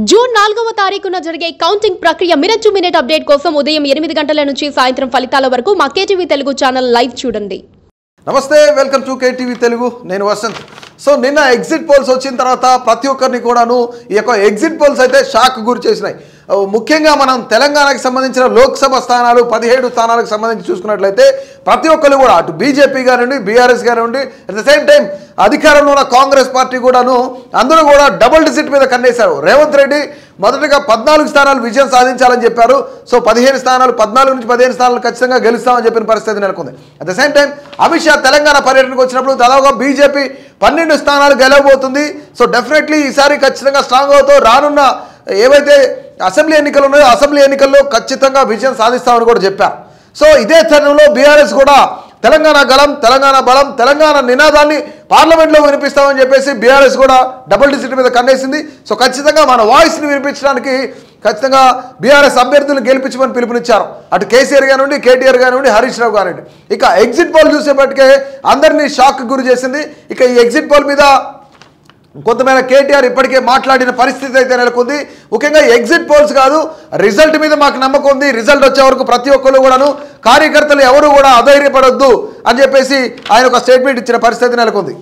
June నాలుగవ తారీఖున జరిగే కౌంటింగ్ ప్రక్రియ మినిట్ టు మినిట్ అప్డేట్ కోసం ఉదయం ఎనిమిది గంటల నుంచి సాయంత్రం ఫలితాల వరకు మా కేటీవీ తెలుగు ఛానల్ లైవ్ చూడండి నమస్తే వెల్కమ్ టు కేటీవీ తెలుగు నేను వసంత్ సో నిన్న ఎగ్జిట్ పోల్స్ వచ్చిన తర్వాత ప్రతి ఒక్కరిని కూడాను ఈ యొక్క ఎగ్జిట్ పోల్స్ అయితే షాక్ గురి చేసినాయి ఆ, ముఖ్యంగా మనం తెలంగాణకి సంబంధించిన లోక్సభ స్థానాలు పదిహేడు స్థానాలకు సంబంధించి చూసుకున్నట్లయితే ప్రతి ఒక్కరు కూడా అటు బీజేపీ కానివ్వండి బీఆర్ఎస్ కానివ్వండి అట్ ద సేమ్ టైం అధికారంలో ఉన్న కాంగ్రెస్ పార్టీ కూడాను అందరూ కూడా డబుల్ డిజిట్ మీద కన్నేశారు రేవంత్ రెడ్డి మొదటగా పద్నాలుగు స్థానాలు విజయం సాధించాలని చెప్పారు సో పదిహేను స్థానాలు పద్నాలుగు నుంచి పదిహేను స్థానాలు ఖచ్చితంగా గెలుస్తామని చెప్పిన పరిస్థితి నెలకొంది at the same time Amit Shah Telangana పర్యటనకు వచ్చినప్పుడు దాదాపుగా బీజేపీ పన్నెండు స్థానాలు గెలవబోతుంది సో డెఫినెట్లీ ఈసారి ఖచ్చితంగా స్ట్రాంగ్ అవుతూ రానున్న ఏవైతే అసెంబ్లీ ఎన్నికలు ఉన్నాయో అసెంబ్లీ ఎన్నికల్లో ఖచ్చితంగా విజయం సాధిస్తామని కూడా చెప్పారు సో ఇదే తరుణంలో బీఆర్ఎస్ కూడా తెలంగాణ గలం తెలంగాణ బలం తెలంగాణ నినాదాన్ని పార్లమెంట్లో వినిపిస్తామని చెప్పేసి బీఆర్ఎస్ కూడా డబుల్ డిజిట్ మీద కన్నేసింది సో ఖచ్చితంగా మన వాయిస్ని వినిపించడానికి ఖచ్చితంగా బీఆర్ఎస్ అభ్యర్థులను గెలిపించమని పిలుపునిచ్చారు అటు కేసీఆర్ కానివ్వండి కేటీఆర్ కానివ్వండి హరీష్ రావు కానివ్వండి ఇక ఎగ్జిట్ పోల్ చూసేపటికే అందరినీ షాక్ గురి చేసింది ఇక ఈ ఎగ్జిట్ పోల్ మీద కొంతమేర కేటీఆర్ ఇప్పటికే మాట్లాడిన పరిస్థితి అయితే నెలకొంది ముఖ్యంగా ఎగ్జిట్ పోల్స్ కాదు రిజల్ట్ మీద మాకు నమ్మకం ఉంది రిజల్ట్ వచ్చే వరకు ప్రతి ఒక్కరు కూడాను కార్యకర్తలు ఎవరు కూడా అధైర్యపడొద్దు అని చెప్పేసి ఆయన ఒక స్టేట్మెంట్ ఇచ్చిన పరిస్థితి నెలకొంది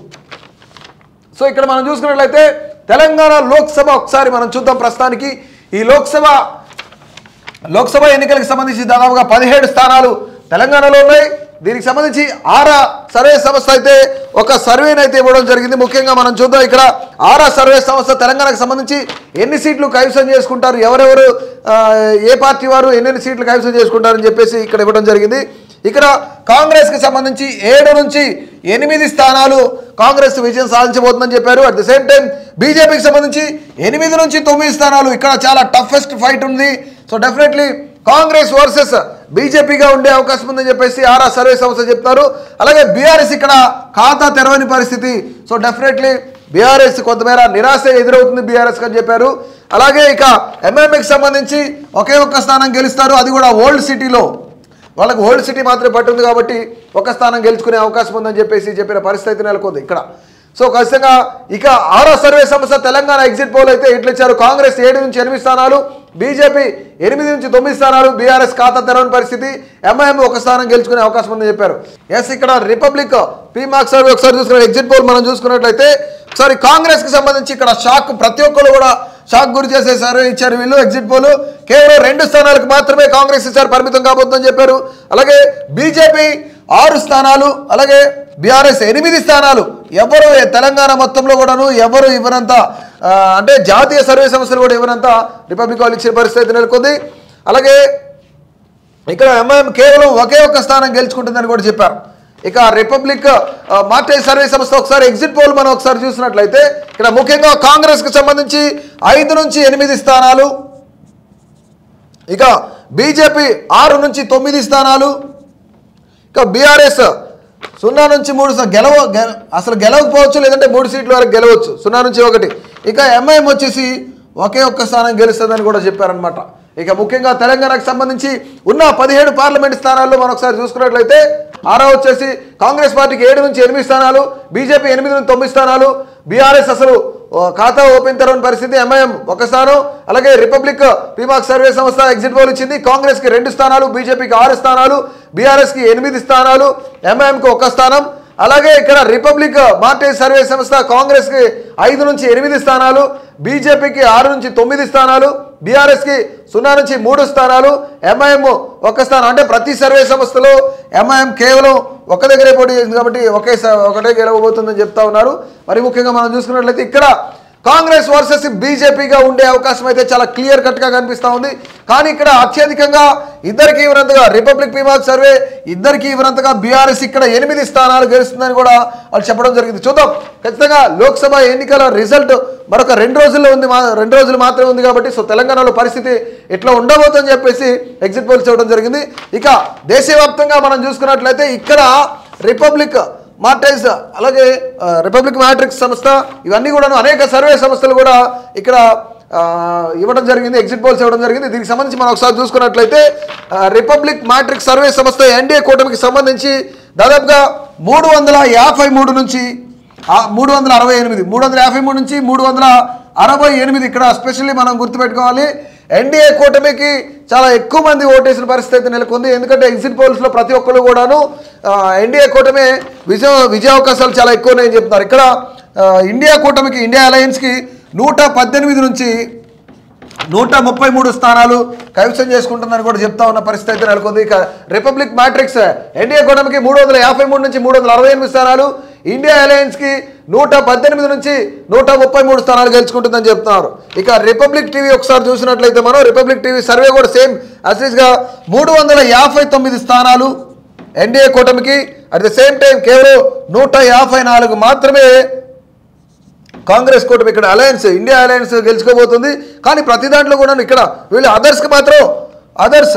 సో ఇక్కడ మనం చూసుకున్నట్లయితే తెలంగాణ లోక్సభ ఒకసారి మనం చూద్దాం ప్రస్తుతానికి ఈ లోక్సభ లోక్సభ ఎన్నికలకు సంబంధించి దాదాపుగా పదిహేడు స్థానాలు తెలంగాణలో ఉన్నాయి దీనికి సంబంధించి ఆరా సర్వే సంస్థ అయితే ఒక సర్వేని అయితే ఇవ్వడం జరిగింది ముఖ్యంగా మనం చూద్దాం ఇక్కడ ఆరా సర్వే సంస్థ తెలంగాణకు సంబంధించి ఎన్ని సీట్లు కైవసం చేసుకుంటారు ఎవరెవరు ఆ, ఏ పార్టీ వారు ఎన్నెన్ని సీట్లు కైవసం చేసుకుంటారని చెప్పేసి ఇక్కడ ఇవ్వడం జరిగింది ఇక్కడ కాంగ్రెస్కి సంబంధించి ఏడు నుంచి ఎనిమిది స్థానాలు కాంగ్రెస్ విజయం సాధించబోతుందని చెప్పారు అట్ ద సేమ్ టైం బీజేపీకి సంబంధించి ఎనిమిది నుంచి తొమ్మిది స్థానాలు ఇక్కడ చాలా టఫెస్ట్ ఫైట్ ఉంది సో డెఫినెట్లీ కాంగ్రెస్ వర్సెస్ బీజేపీగా ఉండే అవకాశం ఉందని చెప్పేసి ఆర్ఆర్ సర్వే సంస్థ చెప్తారు అలాగే బీఆర్ఎస్ ఇక్కడ ఖాతా తెరవని పరిస్థితి సో డెఫినెట్లీ బీఆర్ఎస్ కొంతమేర నిరాశ ఎదురవుతుంది బీఆర్ఎస్ అని చెప్పారు అలాగే ఇక ఎంఎంఏకి సంబంధించి ఒకే ఒక్క స్థానం గెలుస్తారు అది కూడా ఓల్డ్ సిటీలో వాళ్ళకి ఓల్డ్ సిటీ మాత్రమే పట్టుంది కాబట్టి ఒక స్థానం గెలుచుకునే అవకాశం ఉందని చెప్పేసి చెప్పిన పరిస్థితి నెలకొంది ఇక్కడ సో ఖచ్చితంగా ఇక ఆరో సర్వే సంస్థ తెలంగాణ ఎగ్జిట్ పోల్ అయితే ఇట్లా ఇచ్చారు కాంగ్రెస్ ఏడు నుంచి ఎనిమిది స్థానాలు బీజేపీ ఎనిమిది నుంచి తొమ్మిది స్థానాలు బీఆర్ఎస్ ఖాతా తెరవని పరిస్థితి ఎంఐఎం ఒక స్థానం గెలుచుకునే అవకాశం ఉందని చెప్పారు ఎస్ ఇక్కడ రిపబ్లిక్ పీ మార్క్ సర్వే ఒకసారి చూసుకున్న ఎగ్జిట్ పోల్ మనం చూసుకున్నట్లయితే ఒకసారి కాంగ్రెస్కి సంబంధించి ఇక్కడ షాక్ ప్రతి ఒక్కరు కూడా షాక్ గురి చేసే సర్వే ఇచ్చారు వీళ్ళు ఎగ్జిట్ పోల్ కేవలం రెండు స్థానాలకు మాత్రమే కాంగ్రెస్ ఇచ్చారు పరిమితం కాబోతుందని చెప్పారు అలాగే బీజేపీ ఆరు స్థానాలు అలాగే బీఆర్ఎస్ ఎనిమిది స్థానాలు ఎవరు తెలంగాణ మొత్తంలో కూడాను ఎవరు ఇవ్వనంత ఆ, అంటే జాతీయ సర్వే సంస్థలు కూడా ఇవ్వనంత రిపబ్లిక్ వాళ్ళు ఇచ్చిన పరిస్థితి నెలకొంది అలాగే ఇక్కడ ఎంఐఎం కేవలం ఒకే ఒక్క స్థానం గెలుచుకుంటుందని కూడా చెప్పారు ఇక రిపబ్లిక్ ఆ, మార్టేజ్ సర్వే సంస్థ ఒకసారి ఎగ్జిట్ పోల్ మనం ఒకసారి చూసినట్లయితే ఇక్కడ ముఖ్యంగా కాంగ్రెస్కి సంబంధించి ఐదు నుంచి ఎనిమిది స్థానాలు ఇక బీజేపీ ఆరు నుంచి తొమ్మిది స్థానాలు ఇక బీఆర్ఎస్ సున్నా నుంచి మూడు స్థా- గెలవ గె- అసలు గెలవకపోవచ్చు లేదంటే మూడు సీట్ల వరకు గెలవచ్చు సున్నా నుంచి ఒకటి ఇక ఎంఐఎం వచ్చేసి ఒకే ఒక్క స్థానం గెలుస్తుందని కూడా చెప్పారనమాట ఇక ముఖ్యంగా తెలంగాణకు సంబంధించి ఉన్న పదిహేడు పార్లమెంట్ స్థానాల్లో మనం ఒకసారి చూసుకున్నట్లయితే ఆరో వచ్చేసి కాంగ్రెస్ పార్టీకి ఏడు నుంచి ఎనిమిది స్థానాలు బీజేపీ ఎనిమిది నుంచి తొమ్మిది స్థానాలు బీఆర్ఎస్ అసలు ఓ, ఖాతా ఓపెన్ తెరవని పరిస్థితి ఎంఐఎం ఒక స్థానం అలాగే రిపబ్లిక్ పీమాక్ సర్వే సంస్థ ఎగ్జిట్ పోల్ ఇచ్చింది కాంగ్రెస్కి రెండు స్థానాలు బీజేపీకి ఆరు స్థానాలు బీఆర్ఎస్కి ఎనిమిది స్థానాలు ఎంఐఎంకి ఒక స్థానం అలాగే ఇక్కడ రిపబ్లిక్ మార్టేజ్ సర్వే సంస్థ కాంగ్రెస్కి ఐదు నుంచి ఎనిమిది స్థానాలు బీజేపీకి ఆరు నుంచి తొమ్మిది స్థానాలు బీఆర్ఎస్కి సున్నా నుంచి మూడు స్థానాలు ఎంఐఎం ఒక స్థానం అంటే ప్రతి సర్వే సంస్థలో ఎంఐఎం కేవలం ఒక దగ్గరే పోటీ చేసింది కాబట్టి ఒకే స- ఒకటే గెలవబోతుందని చెప్తా ఉన్నారు మరి ముఖ్యంగా మనం చూసుకున్నట్లయితే ఇక్కడ కాంగ్రెస్ వర్సెస్ బీజేపీగా ఉండే అవకాశం అయితే చాలా క్లియర్ కట్గా కనిపిస్తూ ఉంది కానీ ఇక్కడ అత్యధికంగా ఇద్దరికి ఇవ్వనంతగా రిపబ్లిక్ పీమాక్ సర్వే ఇద్దరికి ఇవ్వనంతగా బీఆర్ఎస్ ఇక్కడ ఎనిమిది స్థానాలు గెలుస్తుందని కూడా వాళ్ళు చెప్పడం జరిగింది చూద్దాం ఖచ్చితంగా లోక్సభ ఎన్నికల రిజల్ట్ మరొక రెండు రోజుల్లో ఉంది మా రెండు రోజులు మాత్రమే ఉంది కాబట్టి సో తెలంగాణలో పరిస్థితి ఎట్లా ఉండబోతుందని చెప్పేసి ఎగ్జిట్ పోల్స్ ఇవ్వడం జరిగింది ఇక దేశవ్యాప్తంగా మనం చూసుకున్నట్లయితే ఇక్కడ రిపబ్లిక్ మార్టైజ్ అలాగే ఆ, రిపబ్లిక్ మ్యాట్రిక్స్ సంస్థ ఇవన్నీ కూడా అనేక సర్వే సంస్థలు కూడా ఇక్కడ ఆ, ఇవ్వడం జరిగింది ఎగ్జిట్ పోల్స్ ఇవ్వడం జరిగింది దీనికి సంబంధించి మనం ఒకసారి చూసుకున్నట్లయితే ఆ, రిపబ్లిక్ మ్యాట్రిక్స్ సర్వే సంస్థ ఎన్డీఏ కూటమికి సంబంధించి దాదాపుగా మూడు వందల యాభై మూడు నుంచి మూడు వందల అరవై ఎనిమిది మూడు వందల యాభై మూడు నుంచి మూడు వందల అరవై ఎనిమిది ఇక్కడ స్పెషల్లీ మనం గుర్తుపెట్టుకోవాలి ఎన్డీఏ కూటమికి చాలా ఎక్కువ మంది ఓటేసిన పరిస్థితి అయితే నెలకొంది ఎందుకంటే ఎగ్జిట్ పోల్స్లో ప్రతి ఒక్కరు కూడాను ఎన్డీఏ కూటమి విజయ విజయావకాశాలు చాలా ఎక్కువ ఉన్నాయని చెప్తున్నారు ఇక్కడ ఆ, ఇండియా కూటమికి ఇండియా అలయన్స్కి నూట పద్దెనిమిది నుంచి నూట ముప్పై మూడు స్థానాలు కైవసం చేసుకుంటుందని కూడా చెప్తా ఉన్న పరిస్థితి అయితే నెలకొంది ఇక రిపబ్లిక్ మ్యాట్రిక్స్ ఎన్డీఏ కూటమికి మూడు వందల యాభై మూడు నుంచి మూడు వందల అరవై ఎనిమిది స్థానాలు ఇండియా అలయన్స్కి నూట పద్దెనిమిది నుంచి నూట ముప్పై మూడు స్థానాలు గెలుచుకుంటుందని చెప్తున్నారు ఇక రిపబ్లిక్ టీవీ ఒకసారి చూసినట్లయితే మనం రిపబ్లిక్ టీవీ సర్వే కూడా సేమ్ గా మూడు వందల యాభై తొమ్మిది స్థానాలు ఎన్డీఏ కూటమికి అట్ ద సేమ్ టైం కేవలం నూట యాభై నాలుగు మాత్రమే కాంగ్రెస్ కూటమి ఇక్కడ అలయన్స్ ఇండియా అలయన్స్ గెలుచుకోబోతుంది కానీ ప్రతి దాంట్లో కూడా ఇక్కడ వీళ్ళు అదర్స్కి మాత్రం అదర్స్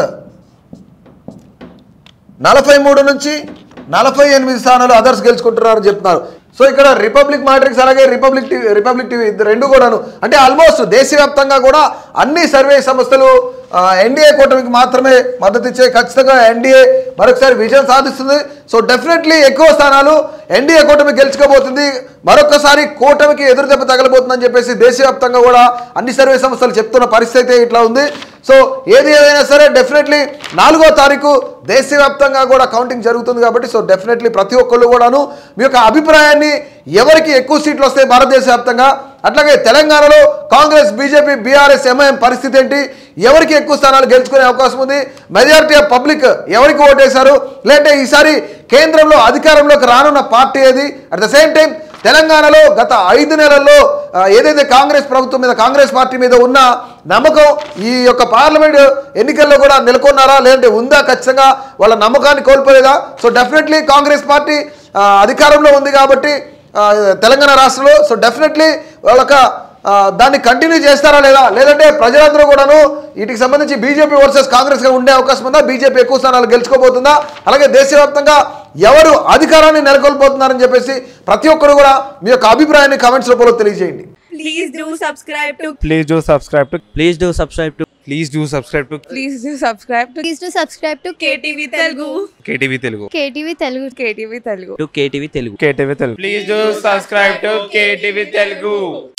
నలభై మూడు నుంచి నలభై ఎనిమిది స్థానాలు అదర్స్ గెలుచుకుంటున్నారని చెప్తున్నారు సో ఇక్కడ రిపబ్లిక్ మాట్రిక్స్ అలాగే రిపబ్లిక్ టీవీ రిపబ్లిక్ టీవీ ఇది రెండు కూడాను అంటే ఆల్మోస్ట్ దేశవ్యాప్తంగా కూడా అన్ని సర్వే సంస్థలు ఎన్డీఏ కూటమికి మాత్రమే మద్దతు ఇచ్చే ఖచ్చితంగా ఎన్డీఏ మరొకసారి విజయం సాధిస్తుంది సో డెఫినెట్లీ ఎక్కువ స్థానాలు ఎన్డీఏ కూటమి గెలుచుకోబోతుంది మరొకసారి కూటమికి ఎదురు దెబ్బ తగలబోతుందని చెప్పేసి దేశవ్యాప్తంగా కూడా అన్ని సర్వే సంస్థలు చెప్తున్న పరిస్థితి అయితే ఇట్లా ఉంది సో ఏది ఏదైనా సరే డెఫినెట్లీ నాలుగో తారీఖు దేశవ్యాప్తంగా కూడా కౌంటింగ్ జరుగుతుంది కాబట్టి సో డెఫినెట్లీ ప్రతి ఒక్కళ్ళు కూడాను మీ యొక్క అభిప్రాయాన్ని ఎవరికి ఎక్కువ సీట్లు వస్తాయి భారతదేశ వ్యాప్తంగా అట్లాగే తెలంగాణలో కాంగ్రెస్ బీజేపీ బీఆర్ఎస్ ఎంఐఎం పరిస్థితి ఏంటి ఎవరికి ఎక్కువ స్థానాలు గెలుచుకునే అవకాశం ఉంది మెజారిటీ ఆఫ్ పబ్లిక్ ఎవరికి ఓటేశారు లేదంటే ఈసారి కేంద్రంలో అధికారంలోకి రానున్న పార్టీ ఏది అట్ ద సేమ్ టైం తెలంగాణలో గత ఐదు నెలల్లో ఆ, ఏదైతే కాంగ్రెస్ ప్రభుత్వం మీద కాంగ్రెస్ పార్టీ మీద ఉన్న నమ్మకం ఈ యొక్క పార్లమెంట్ ఎన్నికల్లో కూడా నెలకొన్నారా లేదంటే ఉందా ఖచ్చితంగా వాళ్ళ నమ్మకాన్ని కోల్పోలేదా సో డెఫినెట్లీ కాంగ్రెస్ పార్టీ ఆ, అధికారంలో ఉంది కాబట్టి ఆ, తెలంగాణ రాష్ట్రంలో సో డెఫినెట్లీ వాళ్ళొక ఆ, దాన్ని కంటిన్యూ చేస్తారా లేదా లేదంటే ప్రజలందరూ కూడాను వీటికి సంబంధించి బీజేపీ వర్సెస్ కాంగ్రెస్గా ఉండే అవకాశం ఉందా బీజేపీ ఎక్కువ స్థానాలు గెలుచుకోబోతుందా అలాగే దేశవ్యాప్తంగా ఎవరు అధికారాన్ని నెలకొల్పోతున్నారని చెప్పేసి ప్రతి ఒక్కరు కూడా మీ యొక్క అభిప్రాయాన్ని కామెంట్స్ రూపంలో తెలియజేయండి Please do subscribe to Please do subscribe to. Please do subscribe to Please do subscribe to please do subscribe to please to subscribe to KTV Telugu KTV Telugu. KTV Telugu KTV Telugu to KTV Telugu. KTV Telugu. Please do subscribe to KTV Telugu.